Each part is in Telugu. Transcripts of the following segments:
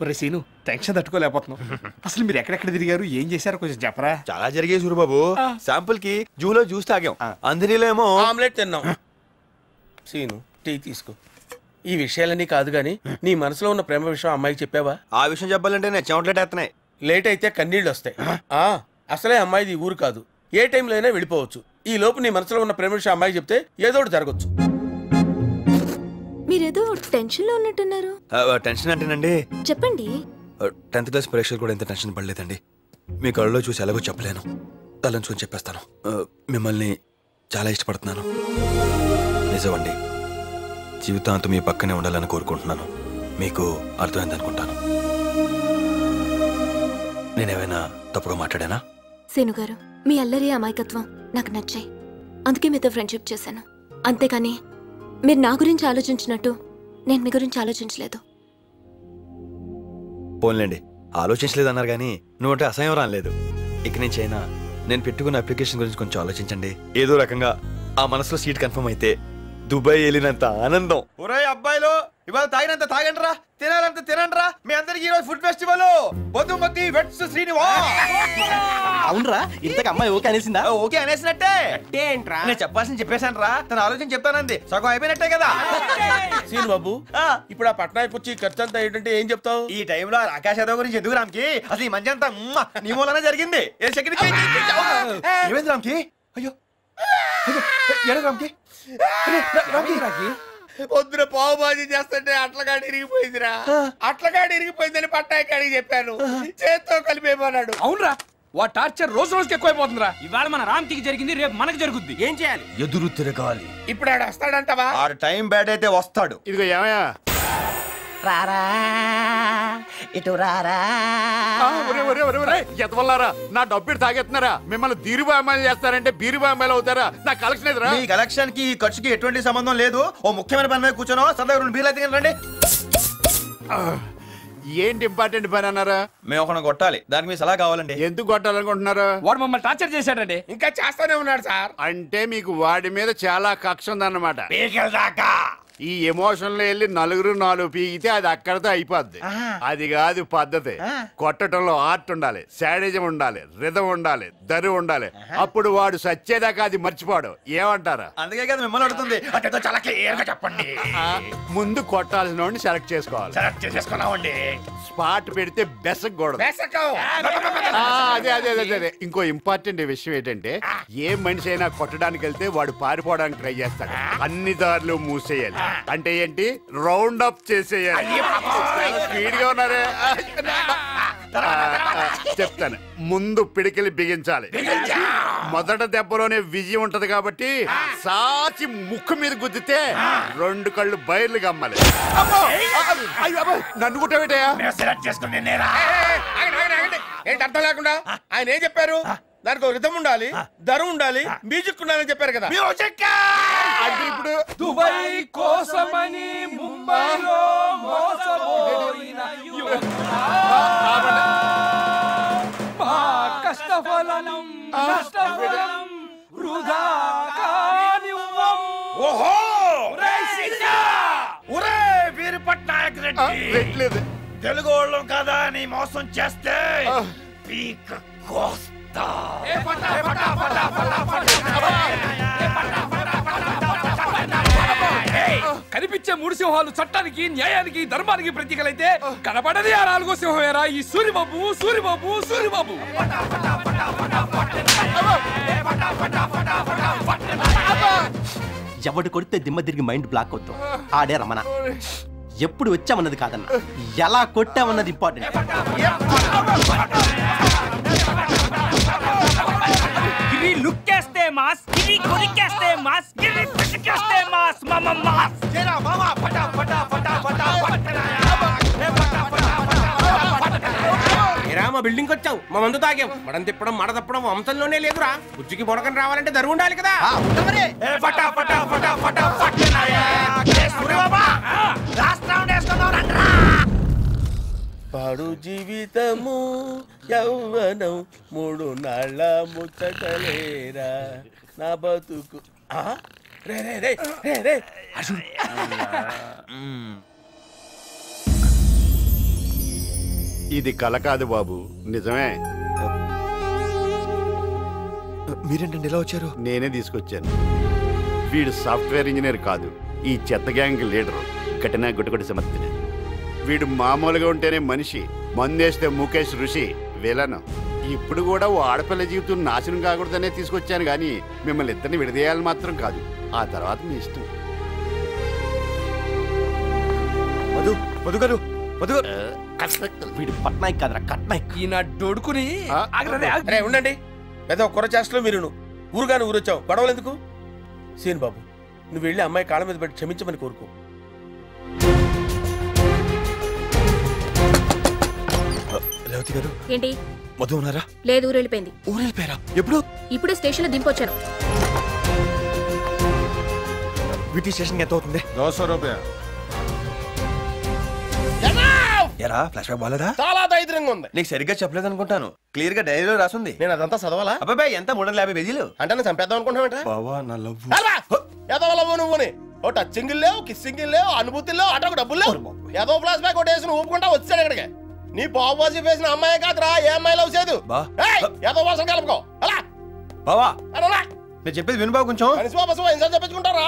ఒరే సీను టెన్షన్ తట్టుకోలేకపోతున్నాం అసలు మీరు ఎక్కడెక్కడ తిరిగారు ఏం చేశారో కొంచెం చెప్పరా చాలా జరిగాయి సూరిబాబు శాంపుల్ కి జూలో జ్యూస్ తాగాం అందరిలో ఏమో ఆమ్లెట్ తిన్నాం సీను టీ తీసుకో ఈ విషయాలన్నీ కాదు గాని నీ మనసులో ఉన్న ప్రేమ విషయం అమ్మాయికి చెప్పావా ఆ విషయం చెప్పాలంటే నేను చెమట్లేటేస్తున్నాయి లేట్ అయితే కన్నీళ్ళు వస్తాయి ఆ అసలే అమ్మాయిది ఈ ఊరు కాదు ఏ టైంలో అయినా వెళ్ళిపోవచ్చు ఈ లోపు నీ మనసులో ఉన్న ప్రేమ విషయం అమ్మాయికి చెప్తే ఏదో ఒకటి జరగచ్చు మీరేదో టెన్షన్ లో ఉన్నట్టున్నారు టెన్షన్ అంటేనండి చెప్పండి టెన్త్ క్లాస్ పరీక్షలు కూడా ఎంత టెన్షన్ పడలేదండి మీ కళ్ళలో చూసి ఎలాగో చెప్పలేను తలంచుకొని చెప్పేస్తాను ఆ, మిమ్మల్ని చాలా ఇష్టపడుతున్నాను నిజమండి జీవితాంతం మీ పక్కనే ఉండాలని కోరుకుంటున్నాను మీకు అర్థమైంది అనుకుంటాను నేనేమైనా తప్పుగా మాట్లాడానా సీను గారు మీ అల్లరి అమాయకత్వం నాకు నచ్చాయి అందుకే మీతో ఫ్రెండ్షిప్ చేశాను అంతేకాని మీరు నా గురించి ఆలోచించినట్టు నేను మీ గురించి ఆలోచించలేదు పోన్లేండి ఆలోచించలేదన్నారు కానీ నువ్వంటే అసహ్యం రాలేదు ఇక నుంచి అయినా నేను పెట్టుకున్న అప్లికేషన్ గురించి కొంచెం ఆలోచించండి ఏదో రకంగా ఆ మనసులో సీట్ కన్ఫర్మ్ అయితే దుబాయ్ వెళ్ళినంత ఆనందం ఒరే అబ్బాయిలు ఇవాళ తాగినంత తాగండిరా తినాలంత తినండిరా మీ అందరికి ఈరోజు ఫుడ్ ఫెస్టివల్ బొద్దుమతి వెట్స్ శ్రీనివాస్ అవునరా ఇంతకు అమ్మాయి ఓకే అనేసిందా ఓకే అనేసినట్టే ఏంట్రా నేను చెప్పాల్సింది చెప్పేశాను రా తన ఆలోచన చెప్తానంది సగం అయిపోయినట్టే కదా సీను బాబు ఆ. ఇప్పుడు ఆ పట్నాయకు వచ్చి ఖర్చు అంతా ఏంటంటే ఏం చెప్తావు ఈ టైంలో ఆ రాకేష్ యాదవ్ గురించి ఎందుకు రామ్కి అసలు ఈ మంచి అంతా మ్మ, నీ మూలనే జరిగింది ఏ సెకండ్ కి- ఏమైంది రామ్కి అయ్యో అయ్యో, ఏడు రామ్కి అరే, రా- రామ్కి పొద్దున పావు బాజీ చేస్తుంటే అట్లగాడి ఇరిగిపోయిందిరా అట్లగాడి ఇరిగిపోయిందని పట్టాయి కాడికి చెప్పాను చేత్తో కలిపేమన్నాడు అవునరా వా టార్చర్ రోజు రోజుకి ఎక్కువైపోతుందిరా ఇవాళ మన రామ్కి జరిగింది రేపు మనకు జరుగుద్ది ఏం చేయాలి ఎదురు తిరగాలి ఇప్పుడు ఆడు వస్తాడంటావా ఆడు టైం బ్యాడ్ అయితే వస్తాడు ఇదిగో ఏమయ్యా రారా ఇటు రారా ఆ, ఒరే, ఒరే, ఒరే, ఒరే, ఎతవల్లారా నా డబ్బు తాగెత్తున్నారా మిమ్మల్ని దీరుబా అమ్మాయిలు చేస్తారంటే బీరుబా అమ్మాయిలు అవుతారా నా కలెక్షన్ ఎదురా మీ కలెక్షన్ కి ఈ ఖర్చుకి ఎటువంటి సంబంధం లేదు ఓ ముఖ్యమైన పని మీద కూర్చోను సరదాగా రెండు బీర్లు అయితే రండి ఏంటి ఇంపార్టెంట్ పని అన్నారా మేము ఒకరిని కొట్టాలి దానికి మీ సలహా కావాలండి ఎందుకు కొట్టాలనుకుంటున్నారు వాడు మమ్మల్ని టార్చర్ చేశాడండి ఇంకా చేస్తానే ఉన్నాడు సార్ అంటే మీకు వాడి మీద చాలా కక్ష ఉందన్నమాట దాకా ఈ ఎమోషన్ లో వెళ్ళి నలుగురు నాలుగు పీకితే అది అక్కడితో అయిపోద్ది అది కాదు పద్ధతి కొట్టడంలో ఆర్ట్ ఉండాలి శాడిజం ఉండాలి రిధం ఉండాలి దరి ఉండాలి అప్పుడు వాడు సచ్చేదాకా అది మర్చిపోడు ఏమంటారా అందుకే కదా మిమ్మల్ని అడుగుతుంది అదేదో చాలా క్లియర్ గా చెప్పండి ఆ, ముందు కొట్టాల్సిన వాడిని సెలెక్ట్ చేసుకోవాలి సెలెక్ట్ చేసేసుకున్నామండి స్పాట్ పెడితే బెసకూడదు వేసకం ఆ, అదే అదే అదే అదే ఇంకో ఇంపార్టెంట్ విషయం ఏంటంటే ఏ మనిషి అయినా కొట్టడానికి వెళ్తే వాడు పారిపోవడానికి ట్రై చేస్తాడు అన్ని దారులు మూసేయాలి అంటే ఏంటి రౌండ్ అప్ చేసేయాలి స్పీడ్ గా ఉన్నారే ఆ, ఆ, చెప్తాను ముందు పిడికిలి బిగించాలి మొదట దెబ్బలోనే విజయం ఉంటది కాబట్టి సాచి ముక్కు మీద గుద్దితే రెండు కళ్ళు బయర్లు గమ్మాలి అబ్బో! అయ్యో, అబ్బో! నన్ను కుట్టబెట్టయా సెలెక్ట్ చేసుకుని ఏంటి అర్థం లేకుండా ఆయన ఏం చెప్పారు దానికి ఒక రిధం ఉండాలి ధర ఉండాలి మ్యూజిక్ ఉండాలని చెప్పారు కదా అంటే ఇప్పుడు దుబాయ్ కోసమని ముంబైలో మోసపోయిన మా కష్టఫలం నష్టఫలం వృధా కానివ్వం ఓహో ఒరే వీరు పట్నాయక్ ఆ, రెడ్డి పెట్టలేదు తెలుగు వాళ్ళం కదా అని మోసం చేస్తే పీక కోస్తా కనిపించే మూడు సింహాలు చట్టానికి న్యాయానికి ధర్మానికి ప్రతీకలైతే కనబడది ఆ నాలుగో సింహమేరా ఈ సూరిబాబు సూరిబాబు సూరిబాబు ఎవడు కొడితే దిమ్మ తిరిగి మైండ్ బ్లాక్ అవుతాం ఆడే రమణ ఎప్పుడు వచ్చామన్నది కాదన్న ఎలా కొట్టామన్నది ఇంపార్టెంట్ గిరి లుక్కేస్తే మాస్ గిరి కొరికేస్తే మాస్ గిరి పిసికేస్తే మాస్ మమ మాస్ ఏరా మా బిల్డింగ్ వచ్చావు మా మందు తాగాం మడం తిప్పడం మడ తప్పడం వంశంలోనే లేదురా బుజ్జికి బొడకని రావాలంటే ధర ఉండాలి కదా ఏ ఫటా ఫటా ఫటా ఫటా ఫట్టనాయా. ఏ సూరిబాబా, లాస్ట్ రౌండ్ వేసుకుందాం రండ్రా. పాడు జీవితము యౌవనం మూడు నాళ్ళ ముచ్చటలేరా నా బతుకు ఆ? రే రే రే రే రే అర్జున్. ఇది కల కాదు బాబు నిజమే మీరేంటండి ఇలా వచ్చారు నేనే తీసుకొచ్చాను వీడు సాఫ్ట్వేర్ ఇంజనీర్ కాదు ఈ చెత్త గ్యాంగ్ లీడరు ఘటన గుటగుటి సమర్థన వీడు మామూలుగా ఉంటేనే మనిషి మందేస్తే ముఖేష్ ఋషి విలను ఇప్పుడు కూడా ఓ ఆడపిల్ల జీవితం నాశనం కాకూడదనే తీసుకొచ్చాను కానీ మిమ్మల్ని ఇద్దరిని విడదీయాలని మాత్రం కాదు ఆ తర్వాత మీ ఇష్టం మధు మధు గారు మధు గారు వీడు పట్నాయక్ కాదురా కట్నాయక్ ఈయన డొడుకుని ఆ? ఆగరే, ఆగ- అరే ఉండండి ఏదో కుర్ర చేస్తలో మీరు ఊరుగాని ఊరొచ్చావు గొడవలు ఎందుకు సీన్ బాబు నువ్వు వెళ్ళి అమ్మాయి కాళ్ళ మీద పెట్టి క్షమించమని కోరుకో రేవతి గారు ఏంటి మధు ఉన్నారా లేదు ఊరు వెళ్ళిపోయింది ఊరు వెళ్ళిపోయారా ఎప్పుడు ఇప్పుడే స్టేషన్ లో దింపొచ్చాను వీటి స్టేషన్ ఎంత అవుతుంది దోశ రూపాయ ఎరా ఫ్లాష్ బ్యాక్ బాలేదా చాలా దైద్యంగా ఉంది నీకు సరిగ్గా చెప్పలేదు అనుకుంటాను క్లియర్ గా డైరీలో రాసుంది నేను అదంతా చదవాలా అబ్బాయి ఎంత మూడు వందల యాభై పేజీలు అంటే నేను చంపేద్దాం అనుకుంటున్నావేంట బావా నా లవ్ ఏదో లవ్వు నువ్వుని ఓ టచ్చింగ్ లేవు కిస్సింగ్ లేవు అనుభూతి లేవు అటకు డబ్బులు లేవు ఏదో ఫ్లాష్ బ్యాక్ ఒకటి వేసి నువ్వు ఊపుకుంటా వచ్చాడు ఇక్కడికి నీ బాబు వేసిన అమ్మాయి కాదురా ఏ అమ్మాయి లవ్ చేయదు బా. ఏయ్, ఏదో వాసన కలుపుకో అలా బావా అలా నేను చెప్పేది విను బావ కొంచెం మనిషి బాబు ఇన్సార్ చెప్పించుకుంటారా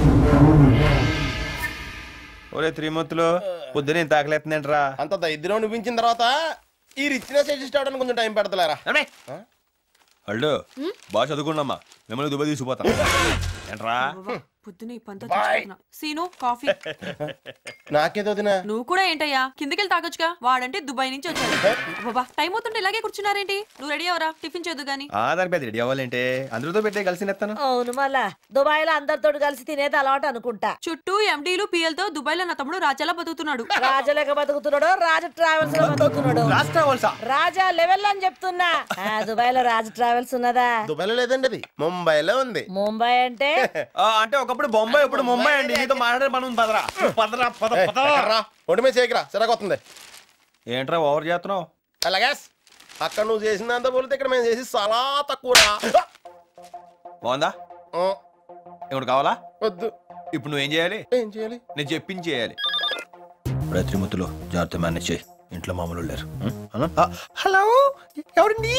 ఒరే త్రిమూర్తులు పొద్దున ఇంత ఆకలేస్తుందంటరా అంత దరిద్రం అనిపించిన తర్వాత ఈ రిచ్నెస్ అడ్జస్ట్ అవడానికి కొంచెం టైం పెడతలేరా అల్లు బాగా చదువుకున్నామ్మా మిమ్మల్ని దుబాయ్ తీసుకుపోతాం ఏంట్రా పొద్దున ఈ పంతో తెచ్చుకుంటున్నా. సీను కాఫీ నాకేదో వదినా నువ్వు కూడా ఏంటయ్యా కిందకెళ్ళి తాగొచ్చుగా వాడంటే దుబాయ్ నుంచి వచ్చాడు బాబా టైం అవుతుంటే ఇలాగే కూర్చున్నారేంటి నువ్వు రెడీ అవరా టిఫిన్ చేద్దు గాని ఆ దాని పెద్ద రెడీ అవ్వాలంటే అందరితో పెట్టే కలిసి నెత్తాను అవును మళ్ళా దుబాయ్ లో అందరితో కలిసి తినేది అలవాటు అనుకుంటా చుట్టూ ఎండీలు పిఎల్తో దుబాయ్ లో నా తమ్ముడు రాజాలా బతుకుతున్నాడు రాజలేక బతుకుతున్నాడు రాజ ట్రావెల్స్ లో బతుకుతున్నాడు రాష్ట్ర వలస రాజా లెవెల్ అని చెప్తున్నా ఆ, దుబాయ్ లో రాజ ట్రావెల్స్ ఉన్నదా దుబాయ్లో లేదండి అది ముంబైలో ఉంది ముంబై అంటే అంటే ఒకప్పుడు బొంబాయి ఇప్పుడు ముంబై అండి నీతో మాట్లాడే పని ఉంది పదరా పదరా పద ఏయ్, పద ఎక్కడ్రా? ఒంటి మీద చేయకరా సిరగొస్తుంది ఏంట్రా ఓవర్ చేస్తున్నావు అలాగే అక్కడ నువ్వు చేసినంత పోలితే ఇక్కడ మేము చేసి చాలా తక్కువరా బాగుందా ఆ, ఇంకోటి కావాలా వద్దు ఇప్పుడు నువ్వేం చేయాలి ఏం చేయాలి నేను చెప్పింది చేయాలి త్రిమూర్తులు జాగ్రత్త మేనేజ్ చేయి ఇంట్లో మామూలు లేరు హలో ఎవరండి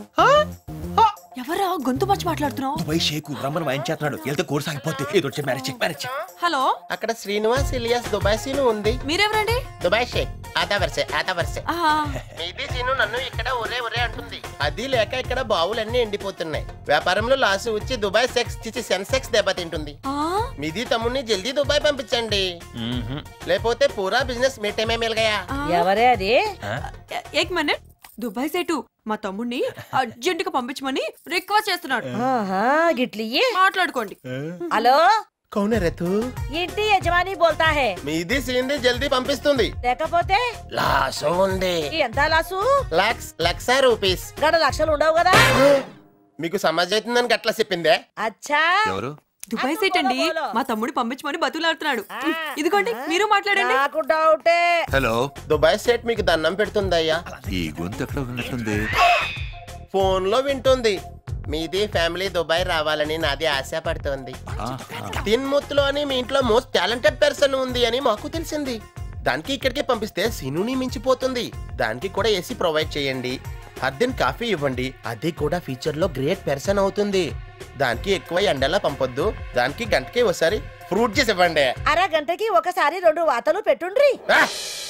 ఎవరా గొంతు మార్చి మాట్లాడుతున్నావు దుబాయ్ షేకు రమ్మని వాయించేస్తున్నాడు వెళ్తే కోర్సు ఆగిపోతే ఏదో వచ్చి మ్యారేజ్ మ్యారేజ్ హలో అక్కడ శ్రీనివాస్ ఇలియాస్ దుబాయ్ సీను ఉంది మీరెవరండి దుబాయ్ షేక్ ఆతా వరసే ఆతా వరసే ఆహా, మీది సీను నన్ను ఇక్కడ ఒరే ఒరే అంటుంది అది లేక ఇక్కడ బావులన్నీ ఎండిపోతున్నాయి వ్యాపారంలో లాస్ వచ్చి దుబాయ్ సెక్స్ చిచి సెన్సెక్స్ దెబ్బతింటుంది ఆ, మీది తమ్ముడిని జల్దీ దుబాయ్ పంపించండి లేకపోతే పూరా బిజినెస్ మీటమే మిల్ గయా ఆ. ఎవరే అది ఏ- ఏక్ మినిట్ దుబాయ్ సేటు మా తమ్ముడిని అర్జెంట్ గా పంపించమని రిక్వెస్ట్ చేస్తున్నాడు ఆహా గిట్లియ్యి మాట్లాడుకోండి హలో కౌనే రెతు ఇంటి యజమాని బోల్తా హే మీది సీంది జల్దీ పంపిస్తుంది లేకపోతే లాసు ఉంది ఎంత లాసు లక్స్ లక్ష రూపీస్ గడ లక్షలు ఉండవు కదా మీకు సమాజ్ అవుతుందని గట్లా చెప్పిందే అచ్చా ఎవరు దుబాయ్ సేట్ అండి మా తమ్ముడు పంపించమని బతులాడుతున్నాడు ఇదిగోండి మీరు మాట్లాడండి నాకు డౌటే హలో దుబాయ్ సెట్ మీకు దండం పెడుతుందయ్యా ఈ గొంతు ఎక్కడ ఉన్నట్టుంది ఫోన్ లో వింటుంది మీది ఫ్యామిలీ దుబాయ్ రావాలని నాది ఆశ పడుతోంది తిన్ముత్తులో అని మీ ఇంట్లో మోస్ట్ టాలెంటెడ్ పర్సన్ ఉంది అని మాకు తెలిసింది దానికి ఇక్కడికి పంపిస్తే సినుని మించిపోతుంది దానికి కూడా ఏసీ ప్రొవైడ్ చేయండి అద్దెన్ కాఫీ ఇవ్వండి అది కూడా ఫ్యూచర్ లో గ్రేట్ పర్సన్ అవుతుంది దానికి ఎక్కువ ఎండలా పంపొద్దు దానికి గంటకి ఒకసారి ఫ్రూట్ జ్యూస్ ఇవ్వండి అరగంటకి ఒకసారి రెండు వాతలు పెట్టుండ్రి ఆ!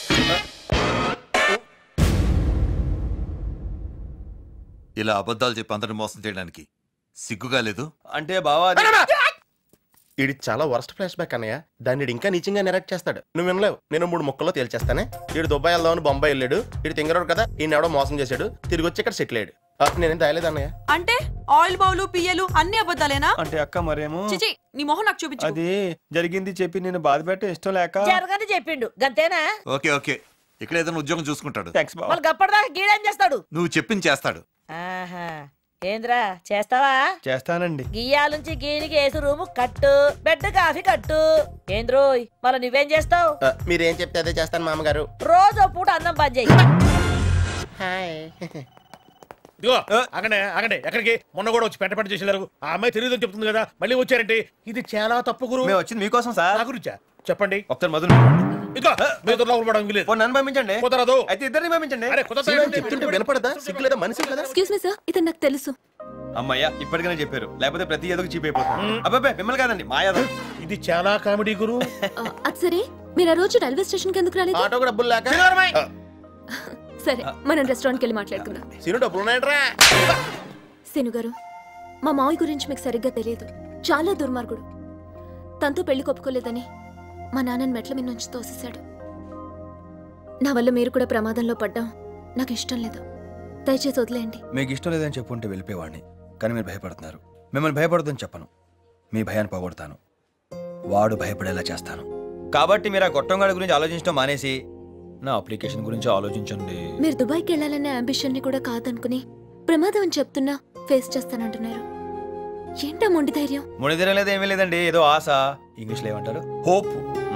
ఇలా అబద్ధాలు చెప్పి అందరిని మోసం చేయడానికి సిగ్గుగా లేదు అంటే బావా అది- ఇది చాలా వర్స్ట్ ఫ్లాష్ బ్యాక్ అన్నయ్య దాన్ని ఈడు ఇంకా నీచంగా నెరెక్ట్ చేస్తాడు నువ్వు వినలేవు నేను మూడు ముక్కల్లో తేల్చేస్తానే వీడు దుబాయ్ వెళ్దామని బొంబాయి వెళ్ళాడు వీడు తింగరోడు కదా ఈయన ఎవడో మోసం చేశాడు తిరిగి వచ్చి ఇక్కడ సెటిల్ అయ్యాడు ఆ, నేనేం దాయలేదు అన్నయ్య అంటే ఆయిల్ బౌలు పియ్యలు అన్ని అబద్ధాలేనా అంటే అక్క మరేమో చిచి నీ మొహం నాకు చూపించు అది జరిగింది చెప్పి నేను బాధ పెట్టే ఇష్టం లేక జరగని చెప్పిండు గంతేనా ఓకే ఓకే ఇక్కడ ఏదైనా ఉద్యోగం చూసుకుంటాడు థ్యాంక్స్ బావా మళ్ళీ గప్పటిదాకా గీడేం చేస్తాడు నువ్వు చెప్పింది చేస్తాడు ఆహా ఏంద్రా చేస్తావా చేస్తానండి గియ్యాలుంచి గీనికి ఏసు రూము కట్టు బెడ్ కాఫీ కట్టు ఏంద్రోయ్ మళ్ళీ నువ్వేం చేస్తావు ఆ, మీరేం చెప్తే అదే చేస్తాను మామగారు రోజు ఓ పూట అన్నం బంద్ చెయ్యి హాయ్ ఇదిగో అగనే అగనే ఎక్కడికి మొన్న కూడా వచ్చి పెట్ట పెట్ట చేసేదారు ఆ అమ్మాయి తెలియదని చెప్తుంది కదా మళ్ళీ వచ్చారంటే ఇది చాలా తప్పు గురు మేము వచ్చింది మీకోసం సార్ నా గురించా చెప్పండి ఒకసారి మొదలు ఇదిగో మీ ఇద్దరు లోపల పడడం వీలేదు నన్ను పంపించండి కుదరదు అయితే ఇద్దరిని పంపించండి అరే కుదరదు చెప్తుంటే వినపడదా సిగ్గు లేదా మనిషి కదా ఎక్స్క్యూజ్ మీ సార్ ఇతను నాకు తెలుసు అమ్మయ్యా ఇప్పటికైనా చెప్పారు లేకపోతే ప్రతి ఏదో చీప్ అయిపోతుంది అబ్బాయి మిమ్మల్ని కాదండి మా యాదవ్ ఇది చాలా కామెడీ గురు ఆ, అది సరే మీరు ఆ రోజు రైల్వే స్టేషన్కి ఎందుకు రాలేదు ఆటో డబ్బులు లేక సరే మనం రెస్టారెంట్కి వెళ్ళి మాట్లాడుకుందాం సీను డబ్బులు ఉన్నాయంట్రా శను గారు మా మావయ్య గురించి మీకు సరిగ్గా తెలియదు చాలా దుర్మార్గుడు తనతో పెళ్లి ఒప్పుకోలేదని మా నాన్నని మెట్ల మీద నుంచి తోసేశాడు నా వల్ల మీరు కూడా ప్రమాదంలో పడ్డాం నాకు ఇష్టం లేదు దయచేసి వదిలేయండి మీకు ఇష్టం లేదని చెప్పుంటే వెళ్ళిపోయేవాడిని కానీ మీరు భయపడుతున్నారు మిమ్మల్ని భయపడదని చెప్పను మీ భయాన్ని పోగొడతాను వాడు భయపడేలా చేస్తాను కాబట్టి మీరు ఆ గొట్టంగాడి గురించి ఆలోచించడం మానేసి నా అప్లికేషన్ గురించి ఆలోచించండి మీరు దుబాయ్కి వెళ్ళాలనే అంబిషన్ ని కూడా కాదనుకుని ప్రమాదం అని చెప్తున్నా ఫేస్ చేస్తానంటున్నారు ఏంటా మొండి ధైర్యం మునిదిరం లేదు ఏమీ లేదండి ఏదో ఆశ ఇంగ్లీష్లో ఏమంటారు హోప్